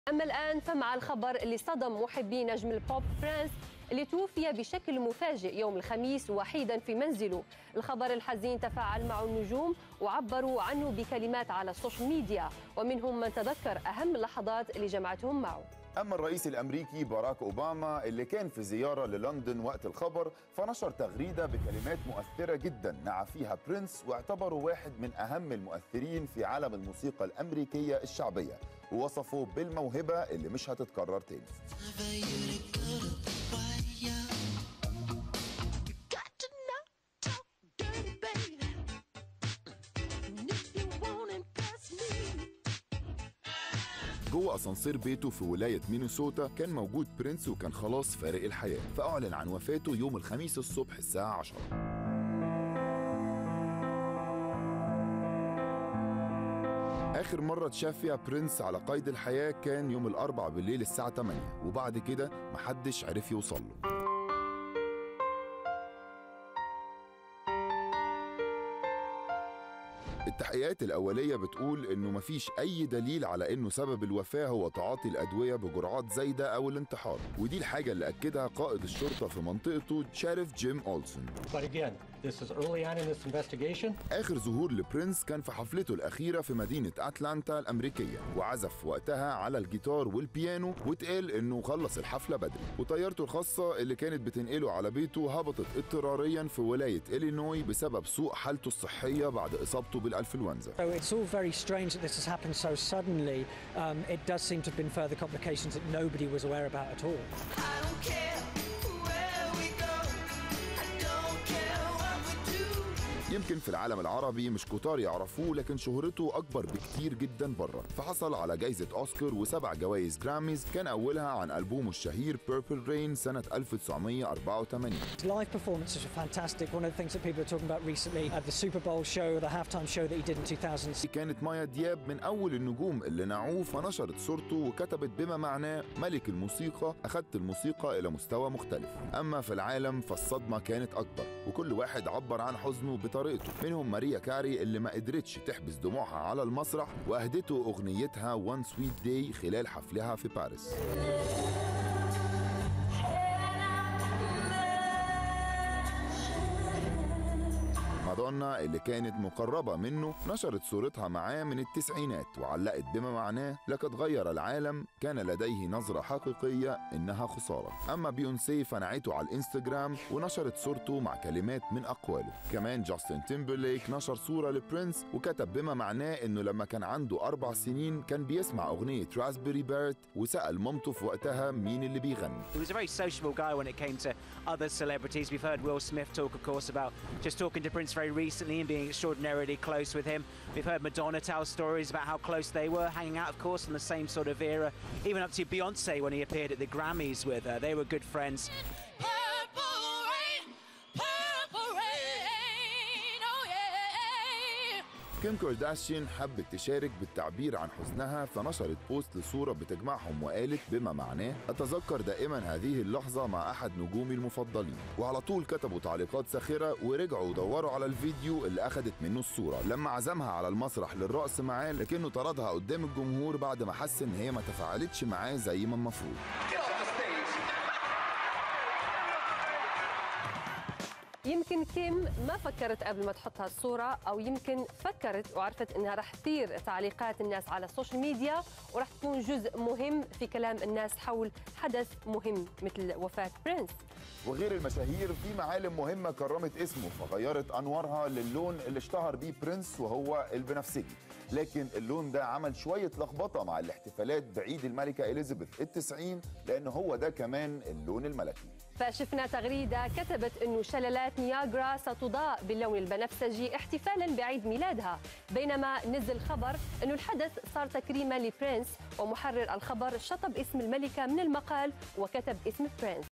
أما الآن فمع الخبر اللي صدم محبي نجم البوب برانس اللي توفي بشكل مفاجئ يوم الخميس وحيدا في منزله الخبر الحزين تفاعل معه النجوم وعبروا عنه بكلمات على السوشيال ميديا ومنهم من تذكر أهم اللحظات اللي جمعتهم معه أما الرئيس الأمريكي باراك أوباما اللي كان في زيارة للندن وقت الخبر فنشر تغريدة بكلمات مؤثرة جدا نعى فيها برنس واعتبره واحد من أهم المؤثرين في عالم الموسيقى الأمريكية الشعبية ووصفه بالموهبة اللي مش هتتكرر تاني got to not talk dirty, baby. And if you won't impress me, جوه اسانسير بيته في ولايه مينيسوتا كان موجود برنس وكان خلاص فارق الحياه فاعلن عن وفاته يوم الخميس الصبح الساعه 10 آخر مرة اتشاف فيها برنس على قيد الحياة كان يوم الأربع بالليل الساعة 8 وبعد كده محدش عرف يوصل له التحقيقات الأولية بتقول إنه مفيش أي دليل على إنه سبب الوفاة هو تعاطي الأدوية بجرعات زايدة أو الانتحار ودي الحاجة اللي أكدها قائد الشرطة في منطقته شارف جيم أولسون But again, this is early on in this investigation. آخر ظهور لبرنس كان في حفلته الأخيرة في مدينة أتلانتا الأمريكية وعزف وقتها على الجيتار والبيانو واتقال إنه خلص الحفلة بدري وطيارته الخاصة اللي كانت بتنقله على بيته هبطت اضطراريا في ولاية إلينوي بسبب سوء حالته الصحية بعد إصابته بالأنفلونزا So it's all very strange that this has happened so suddenly. Um, it does seem to have been further complications that nobody was aware about at all. I don't care where we go. I don't care what we do. يمكن في العالم العربي مش كتار يعرفوه لكن شهرته أكبر بكتير جدا بره فحصل على جايزة أوسكار وسبع جوائز جراميز كان أولها عن ألبومه الشهير Purple Rain سنة 1984 Live performances are fantastic. One of the things that people are talking about recently, uh, the Super Bowl show, the halftime show that he did in 2006. كانت مايا دياب من أول النجوم اللي نعوه فنشرت صورته وكتبت بما معناه ملك الموسيقى أخدت الموسيقى إلى مستوى مختلف أما في العالم فالصدمة كانت أكبر وكل واحد عبر عن حزنه بطريقته منهم ماريا كاري اللي ما قدرتش تحبس دموعها على المسرح وأهدته أغنيتها One Sweet Day خلال حفلها في باريس مادونا اللي كانت مقربة منه نشرت صورتها معاه من التسعينات وعلقت بما معناه لقد غير العالم كان لديه نظرة حقيقية إنها خسارة أما بيونسي فنعته على الإنستجرام ونشرت صورته مع كلمات من أقواله كمان جاستن تيمبرليك نشر صورة لبرنس وكتب بما معناه إنه لما كان عنده أربع سنين كان بيسمع أغنية راسبيري بيرت وسأل مامته في وقتها مين اللي بيغني He was a very sociable guy when it came to other celebrities. We've heard Will Smith talk, of course, about just talking to Prince very recently and being extraordinarily close with him. We've heard Madonna tell stories about how close they were, hanging out, of course, in the same sort of era. Even up to Beyonce when he appeared at the Grammys with her. They were good friends. Purple rain, purple rain, oh yeah. كيم كارداشيان حبت تشارك بالتعبير عن حزنها فنشرت بوست لصورة بتجمعهم وقالت بما معناه أتذكر دائما هذه اللحظة مع أحد نجومي المفضلين وعلى طول كتبوا تعليقات ساخرة ورجعوا ودوروا على الفيديو اللي أخدت منه الصورة لما عزمها على المسرح للرقص معاه لكنه طردها قدام الجمهور بعد ما حس إن هي ما تفاعلتش معاه زي ما المفروض يمكن كيم ما فكرت قبل ما تحط هالصورة أو يمكن فكرت وعرفت إنها رح تثير تعليقات الناس على السوشيال ميديا ورح تكون جزء مهم في كلام الناس حول حدث مهم مثل وفاة برنس وغير المشاهير في معالم مهمة كرمت اسمه فغيرت أنوارها للون اللي اشتهر بيه برنس وهو البنفسجي لكن اللون ده عمل شوية لخبطة مع الاحتفالات بعيد الملكة إليزابيث التسعين لأن هو ده كمان اللون الملكي فشفنا تغريدة كتبت أنه شلالات نياجرا ستضاء باللون البنفسجي احتفالا بعيد ميلادها بينما نزل خبر أنه الحدث صار تكريما لبرنس ومحرر الخبر شطب اسم الملكة من المقال وكتب اسم برنس